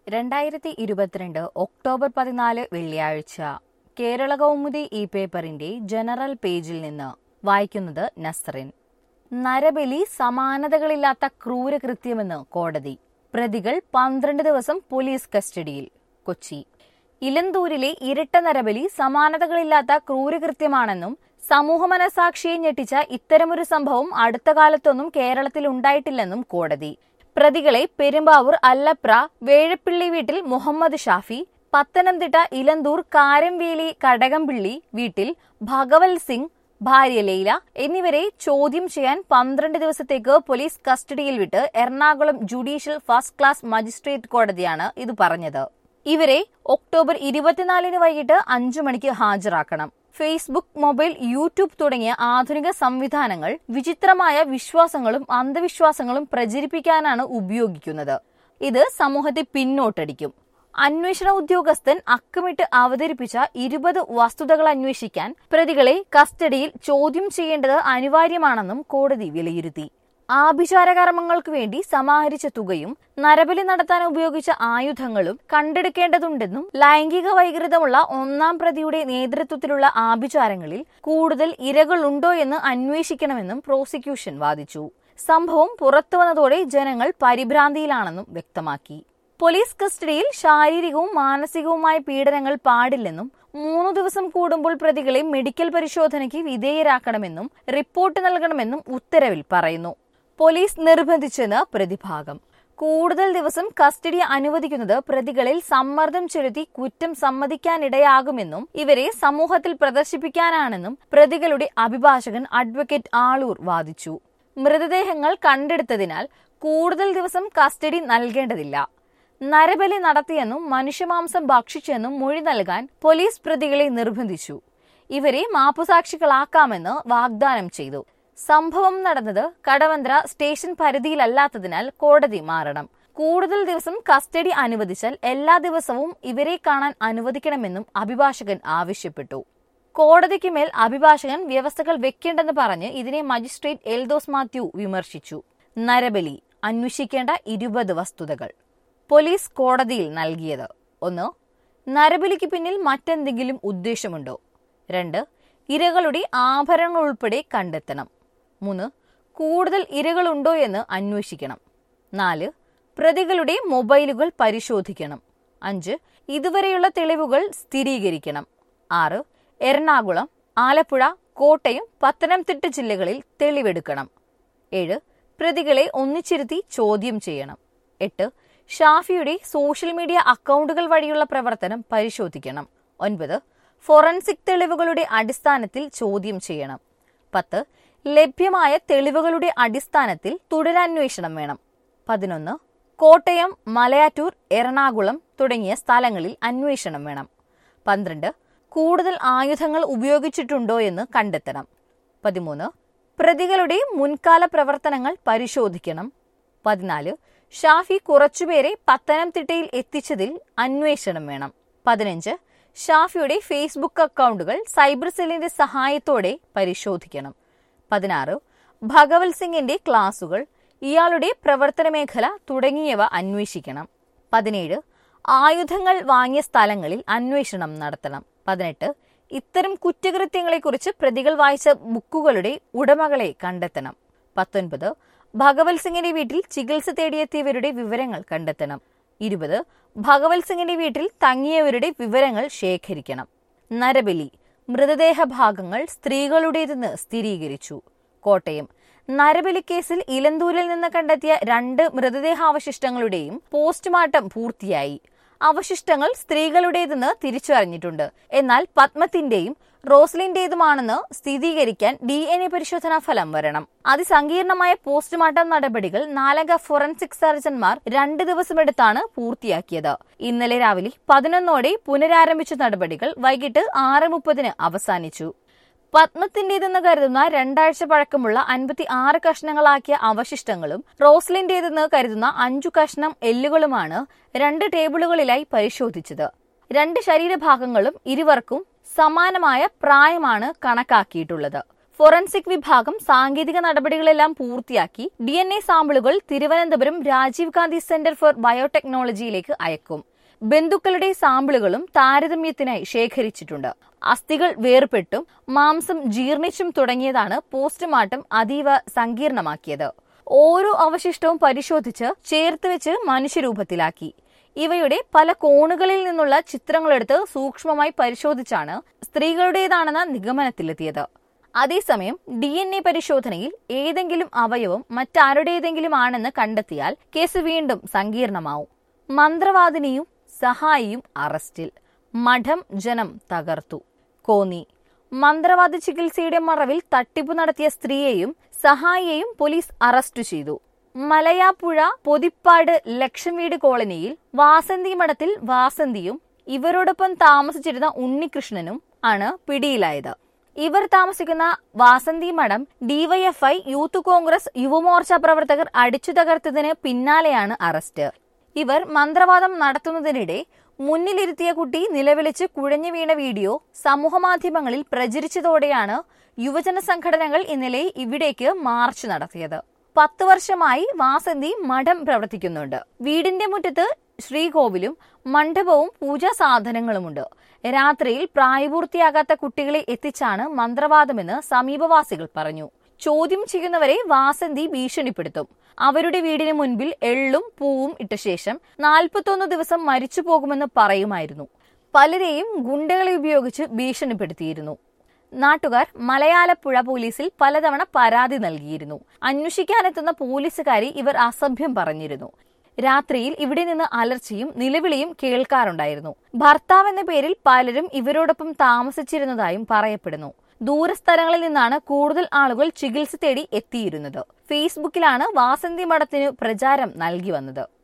രണ്ടായിരത്തി ഇരുപത്തിരണ്ട് ഒക്ടോബർ പതിനാല് വെള്ളിയാഴ്ച കേരള കൗമുദി ഈ പേപ്പറിന്റെ ജനറൽ പേജിൽ നിന്ന് വായിക്കുന്നത് നസ്റിൻ നരബലി സമാനതകളില്ലാത്ത ക്രൂരകൃത്യമെന്ന് കോടതി പ്രതികൾ പന്ത്രണ്ട് ദിവസം പോലീസ് കസ്റ്റഡിയിൽ കൊച്ചി ഇലന്തൂരിലെ ഇരട്ട നരബലി സമാനതകളില്ലാത്ത ക്രൂരകൃത്യമാണെന്നും സമൂഹ മനസാക്ഷിയെ ഞെട്ടിച്ച ഇത്തരമൊരു സംഭവം അടുത്ത കാലത്തൊന്നും കേരളത്തിൽ ഉണ്ടായിട്ടില്ലെന്നും കോടതി പ്രതികളെ പെരുമ്പാവൂർ അല്ലപ്ര വേഴപ്പിള്ളി വീട്ടിൽ മുഹമ്മദ് ഷാഫി പത്തനംതിട്ട ഇലന്തൂർ കാരംവേലി കടകംപിള്ളി വീട്ടിൽ ഭഗവൽ സിംഗ് ഭാര്യ ലൈല എന്നിവരെ ചോദ്യം ചെയ്യാൻ പന്ത്രണ്ട് ദിവസത്തേക്ക് പോലീസ് കസ്റ്റഡിയിൽ വിട്ട് Ernakulam judicial first class magistrate കോടതിയാണ് ഇത് പറഞ്ഞത് ഇവരെ ഒക്ടോബർ ഇരുപത്തിനാലിന് വൈകിട്ട് അഞ്ചു മണിക്ക് ഹാജരാക്കണം ഫേസ്ബുക്ക് മൊബൈൽ യൂട്യൂബ് തുടങ്ങിയ ആധുനിക സംവിധാനങ്ങൾ വിചിത്രമായ വിശ്വാസങ്ങളും അന്ധവിശ്വാസങ്ങളും പ്രചരിപ്പിക്കാനാണ് ഉപയോഗിക്കുന്നത് ഇത് സമൂഹത്തെ പിന്നോട്ടടിക്കും അന്വേഷണ ഉദ്യോഗസ്ഥൻ അക്കമിട്ട് അവതരിപ്പിച്ച ഇരുപത് വസ്തുതകൾ അന്വേഷിക്കാൻ പ്രതികളെ കസ്റ്റഡിയിൽ ചോദ്യം ചെയ്യേണ്ടത് അനിവാര്യമാണെന്നും കോടതി വിലയിരുത്തി ആഭിചാരകർമ്മങ്ങൾക്ക് വേണ്ടി സമാഹരിച്ച തുകയും നരബലി നടത്താൻ ഉപയോഗിച്ച ആയുധങ്ങളും കണ്ടെടുക്കേണ്ടതുണ്ടെന്നും ലൈംഗിക വൈകൃതമുള്ള ഒന്നാം പ്രതിയുടെ നേതൃത്വത്തിലുള്ള ആഭിചാരങ്ങളിൽ കൂടുതൽ ഇരകളുണ്ടോ എന്ന് അന്വേഷിക്കണമെന്നും പ്രോസിക്യൂഷൻ വാദിച്ചു സംഭവം പുറത്തുവന്നതോടെ ജനങ്ങൾ പരിഭ്രാന്തിയിലാണെന്നും വ്യക്തമാക്കി പോലീസ് കസ്റ്റഡിയിൽ ശാരീരികവും മാനസികവുമായ പീഡനങ്ങൾ പാടില്ലെന്നും മൂന്നു ദിവസം കൂടുമ്പോൾ പ്രതികളെ മെഡിക്കൽ പരിശോധനയ്ക്ക് വിധേയരാക്കണമെന്നും റിപ്പോർട്ട് നൽകണമെന്നും ഉത്തരവിൽ പറയുന്നു പോലീസ് നിർബന്ധിച്ചെന്ന് പ്രതിഭാഗം കൂടുതൽ ദിവസം കസ്റ്റഡി അനുവദിക്കുന്നത് പ്രതികളിൽ സമ്മർദ്ദം ചെലുത്തി കുറ്റം സമ്മതിക്കാനിടയാകുമെന്നും ഇവരെ സമൂഹത്തിൽ പ്രദർശിപ്പിക്കാനാണെന്നും പ്രതികളുടെ അഭിഭാഷകൻ അഡ്വക്കേറ്റ് ആളൂർ വാദിച്ചു മൃതദേഹങ്ങൾ കണ്ടെടുത്തതിനാൽ കൂടുതൽ ദിവസം കസ്റ്റഡി നൽകേണ്ടതില്ല നരബലി നടത്തിയെന്നും മനുഷ്യമാംസം ഭക്ഷിച്ചെന്നും മൊഴി നൽകാൻ പോലീസ് പ്രതികളെ നിർബന്ധിച്ചു ഇവരെ മാപ്പുസാക്ഷികളാക്കാമെന്ന് വാഗ്ദാനം ചെയ്തു സംഭവം നടന്നത് കടവന്ത്ര സ്റ്റേഷൻ പരിധിയിലല്ലാത്തതിനാൽ കോടതി മാറണം കൂടുതൽ ദിവസം കസ്റ്റഡി അനുവദിച്ചാൽ എല്ലാ ദിവസവും ഇവരെ കാണാൻ അനുവദിക്കണമെന്നും അഭിഭാഷകൻ ആവശ്യപ്പെട്ടു കോടതിക്ക് മേൽ അഭിഭാഷകൻ വ്യവസ്ഥകൾ വെക്കേണ്ടെന്ന് പറഞ്ഞ് ഇതിനെ മജിസ്ട്രേറ്റ് എൽദോസ് മാത്യു വിമർശിച്ചു നരബലി അന്വേഷിക്കേണ്ട ഇരുപത് വസ്തുതകൾ പോലീസ് കോടതിയിൽ നൽകിയത് ഒന്ന് നരബലിക്ക് പിന്നിൽ മറ്റെന്തെങ്കിലും ഉദ്ദേശമുണ്ടോ രണ്ട് ഇരകളുടെ ആഭരണങ്ങൾ ഉൾപ്പെടെ കണ്ടെത്തണം മൂന്ന് കൂടുതൽ ഇരകളുണ്ടോ എന്ന് അന്വേഷിക്കണം നാല് പ്രതികളുടെ മൊബൈലുകൾ പരിശോധിക്കണം അഞ്ച് ഇതുവരെയുള്ള തെളിവുകൾ സ്ഥിരീകരിക്കണം ആറ് എറണാകുളം ആലപ്പുഴ കോട്ടയം പത്തനംതിട്ട ജില്ലകളിൽ തെളിവെടുക്കണം ഏഴ് പ്രതികളെ ഒന്നിച്ചിരുത്തി ചോദ്യം ചെയ്യണം എട്ട് ഷാഫിയുടെ സോഷ്യൽ മീഡിയ അക്കൗണ്ടുകൾ വഴിയുള്ള പ്രവർത്തനം പരിശോധിക്കണം ഒൻപത് ഫോറൻസിക് തെളിവുകളുടെ അടിസ്ഥാനത്തിൽ ചോദ്യം ചെയ്യണം പത്ത് ലഭ്യമായ തെളിവുകളുടെ അടിസ്ഥാനത്തിൽ തുടരന്വേഷണം വേണം പതിനൊന്ന് കോട്ടയം മലയാറ്റൂർ എറണാകുളം തുടങ്ങിയ സ്ഥലങ്ങളിൽ അന്വേഷണം വേണം പന്ത്രണ്ട് കൂടുതൽ ആയുധങ്ങൾ ഉപയോഗിച്ചിട്ടുണ്ടോ എന്ന് കണ്ടെത്തണം പതിമൂന്ന് പ്രതികളുടെ മുൻകാല പ്രവർത്തനങ്ങൾ പരിശോധിക്കണം പതിനാല് ഷാഫി കുറച്ചുപേരെ പത്തനംതിട്ടയിൽ എത്തിച്ചതിൽ അന്വേഷണം വേണം പതിനഞ്ച് ഷാഫിയുടെ ഫേസ്ബുക്ക് അക്കൗണ്ടുകൾ സൈബർ സെല്ലിന്റെ സഹായത്തോടെ പരിശോധിക്കണം പതിനാറ് ഭഗവത് സിംഗിന്റെ ക്ലാസുകൾ ഇയാളുടെ പ്രവർത്തന മേഖല തുടങ്ങിയവ അന്വേഷിക്കണം പതിനേഴ് ആയുധങ്ങൾ വാങ്ങിയ സ്ഥലങ്ങളിൽ അന്വേഷണം നടത്തണം പതിനെട്ട് ഇത്തരം കുറ്റകൃത്യങ്ങളെക്കുറിച്ച് പ്രതികൾ വായിച്ച ബുക്കുകളുടെ ഉടമകളെ കണ്ടെത്തണം പത്തൊൻപത് ഭഗവത് സിംഗിന്റെ വീട്ടിൽ ചികിത്സ തേടിയെത്തിയവരുടെ വിവരങ്ങൾ കണ്ടെത്തണം ഇരുപത് ഭഗവത് സിംഗിന്റെ വീട്ടിൽ തങ്ങിയവരുടെ വിവരങ്ങൾ ശേഖരിക്കണം നരബലി മൃതദേഹ ഭാഗങ്ങൾ സ്ത്രീകളുടേതെന്ന് സ്ഥിരീകരിച്ചു കോട്ടയം നരബലി കേസിൽ ഇലന്തൂരിൽ നിന്ന് കണ്ടെത്തിയ രണ്ട് മൃതദേഹാവശിഷ്ടങ്ങളുടെയും പോസ്റ്റ്മോർട്ടം പൂർത്തിയായി അവശിഷ്ടങ്ങൾ സ്ത്രീകളുടേതെന്ന് തിരിച്ചറിഞ്ഞിട്ടുണ്ട് എന്നാൽ പത്മത്തിന്റെയും റോസ്ലിന്റേതുമാണെന്ന് സ്ഥിരീകരിക്കാൻ ഡി എൻ എ പരിശോധനാ ഫലം വരണം അതിസങ്കീർണമായ പോസ്റ്റ്മോർട്ടം നടപടികൾ നാലംഗ ഫോറൻസിക് സർജൻമാർ രണ്ട് ദിവസമെടുത്താണ് പൂർത്തിയാക്കിയത് ഇന്നലെ രാവിലെ പതിനൊന്നോടെ പുനരാരംഭിച്ച നടപടികൾ വൈകിട്ട് ആറ് മുപ്പതിന് അവസാനിച്ചു പത്മത്തിന്റേതെന്ന് കരുതുന്ന രണ്ടാഴ്ച പഴക്കമുള്ള അൻപത്തി ആറ് കഷ്ണങ്ങളാക്കിയ അവശിഷ്ടങ്ങളും റോസ്ലിന്റേതെന്ന് കരുതുന്ന അഞ്ചു കഷ്ണം എല്ലുകളുമാണ് രണ്ട് ടേബിളുകളിലായി പരിശോധിച്ചത് രണ്ട് ശരീരഭാഗങ്ങളും ഇരുവർക്കും സമാനമായ പ്രായമാണ് കണക്കാക്കിയിട്ടുള്ളത് ഫോറൻസിക് വിഭാഗം സാങ്കേതിക നടപടികളെല്ലാം പൂർത്തിയാക്കി ഡി എൻ എ സാമ്പിളുകൾ തിരുവനന്തപുരം രാജീവ് ഗാന്ധി സെന്റർ ഫോർ ബയോടെക്നോളജിയിലേക്ക് അയക്കും ബന്ധുക്കളുടെ സാമ്പിളുകളും താരതമ്യത്തിനായി ശേഖരിച്ചിട്ടുണ്ട് അസ്ഥികൾ വേർപെട്ടും മാംസം ജീർണിച്ചും തുടങ്ങിയതാണ് പോസ്റ്റ്മോർട്ടം അതീവ സങ്കീർണമാക്കിയത് ഓരോ അവശിഷ്ടവും പരിശോധിച്ച് ചേർത്ത് വെച്ച് മനുഷ്യരൂപത്തിലാക്കി ഇവയുടെ പല കോണുകളിൽ നിന്നുള്ള ചിത്രങ്ങളെടുത്ത് സൂക്ഷ്മമായി പരിശോധിച്ചാണ് സ്ത്രീകളുടേതാണെന്ന നിഗമനത്തിലെത്തിയത് അതേസമയം ഡി എൻ എ പരിശോധനയിൽ ഏതെങ്കിലും അവയവം മറ്റാരുടേതെങ്കിലും ആണെന്ന് കണ്ടെത്തിയാൽ കേസ് വീണ്ടും സങ്കീർണമാവും മന്ത്രവാദിനിയും സഹായിയും അറസ്റ്റിൽ മഠം ജനം തകർത്തു കോന്നി മന്ത്രവാദ ചികിത്സയുടെ മറവിൽ തട്ടിപ്പ് നടത്തിയ സ്ത്രീയെയും സഹായിയെയും പോലീസ് അറസ്റ്റ് ചെയ്തു മലയാപ്പുഴ പൊതിപ്പാട് ലക്ഷംവീട് കോളനിയിൽ വാസന്തി മഠത്തിൽ വാസന്തിയും ഇവരോടൊപ്പം താമസിച്ചിരുന്ന ഉണ്ണികൃഷ്ണനും ആണ് പിടിയിലായത് ഇവർ താമസിക്കുന്ന വാസന്തി മഠം ഡിവൈഎഫ്ഐ യൂത്ത് കോൺഗ്രസ് യുവമോർച്ച പ്രവർത്തകർ അടിച്ചു തകർത്തതിന് പിന്നാലെയാണ് അറസ്റ്റ് ഇവർ മന്ത്രവാദം നടത്തുന്നതിനിടെ മുന്നിലിരുത്തിയ കുട്ടി നിലവിളിച്ച് കുഴഞ്ഞു വീണ വീഡിയോ സമൂഹമാധ്യമങ്ങളിൽ പ്രചരിച്ചതോടെയാണ് യുവജന സംഘടനകൾ ഇന്നലെ ഇവിടേക്ക് മാർച്ച് നടത്തിയത് പത്ത് വർഷമായി വാസന്തി മഠം പ്രവർത്തിക്കുന്നുണ്ട് വീടിന്റെ മുറ്റത്ത് ശ്രീകോവിലും മണ്ഡപവും പൂജാ സാധനങ്ങളുമുണ്ട് രാത്രിയിൽ പ്രായപൂർത്തിയാകാത്ത കുട്ടികളെ എത്തിച്ചാണ് മന്ത്രവാദമെന്ന് സമീപവാസികൾ പറഞ്ഞു ചോദ്യം ചെയ്യുന്നവരെ വാസന്തി ഭീഷണിപ്പെടുത്തും അവരുടെ വീടിന് മുൻപിൽ എള്ളും പൂവും ഇട്ട ശേഷം നാൽപ്പത്തൊന്ന് ദിവസം മരിച്ചു പോകുമെന്ന് പറയുമായിരുന്നു പലരെയും ഗുണ്ടകളെ ഉപയോഗിച്ച് ഭീഷണിപ്പെടുത്തിയിരുന്നു നാട്ടുകാർ മലയാളപ്പുഴ പോലീസിൽ പലതവണ പരാതി നൽകിയിരുന്നു അന്വേഷിക്കാനെത്തുന്ന പോലീസുകാരി ഇവർ അസഭ്യം പറഞ്ഞിരുന്നു രാത്രിയിൽ ഇവിടെ നിന്ന് അലർച്ചയും നിലവിളിയും കേൾക്കാറുണ്ടായിരുന്നു ഭർത്താവ് എന്ന പേരിൽ പലരും ഇവരോടൊപ്പം താമസിച്ചിരുന്നതായും പറയപ്പെടുന്നു ദൂരസ്ഥലങ്ങളിൽ നിന്നാണ് കൂടുതൽ ആളുകൾ ചികിത്സ തേടി എത്തിയിരുന്നത് ഫേസ്ബുക്കിലാണ് വാസന്തി മഠത്തിന് പ്രചാരം നൽകി വന്നത്